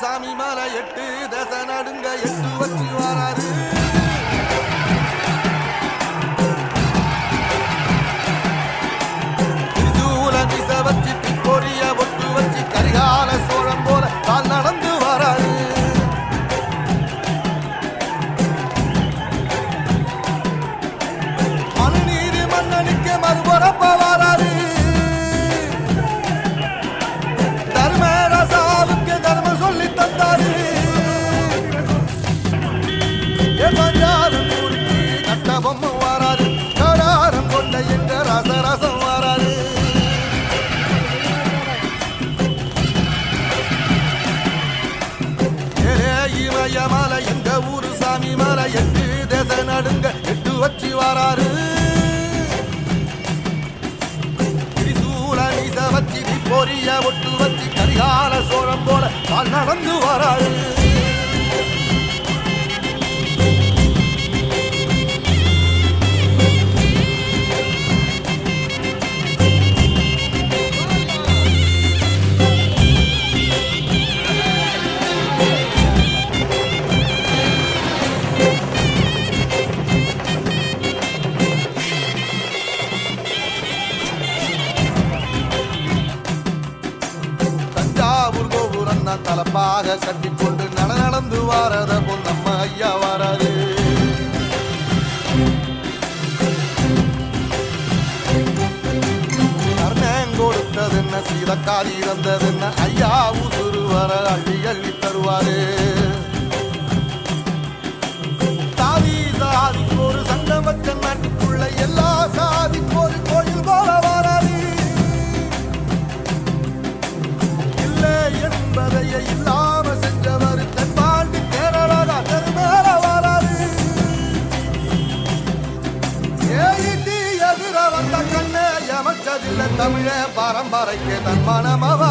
சாமி மலை எட்டு தச நடுங்க எட்டு வச்சு வராரு திரிசூல திசை வச்சு பொரிய ஒட்டு வச்சு கரிகால சோழம் போல கால் நடந்து வராரு மனுநீதி மன்னனுக்கு மறுபுறப்ப வராரு தர்மரசாவுக்கு தர்மம் சொல்லி தந்தாரு எவஞ்சாலும் குறுக்கி கட்ட பொம்மை வராரு கடாரம் கொண்ட என்ற ரசரசம் வராரு ஏலே இமய மலை எங்க ஊரு சாமி மலை எட்டு தேச நடுங்க எட்டு வச்சு வராரு திரிசூல நீச வச்சு பொரிய ஒட்டு வச்சு கரிகால சோழம் போல கால் நடந்து வராரு தஞ்சாவூர் கோபுரம் தான் தலப்பாக கட்டிக்கொண்டு நட நடந்து வாரத போல் நம்ம ஐயா வராரு கர்ணன் கொடுத்தது என்ன சீதக்காரி இறந்தது என்ன ஐயா உசுறு வர அள்ளி அள்ளி தருவாரு சாதி சாதிக்கு ஒரு சங்கம் வச்ச நாட்டுக்குள்ள எல்லா சாதிக்கு ஒரு கோயில் போல வராது இல்லை என்பதையே இல்லாம செஞ்சவர் தென்பாண்டி கேரளா தெருமேல வராது ஏயிட்டி எதிர வந்த கண்ணே எமச்சதில்லை தமிழ பரம்பரைக்கு தன் மனம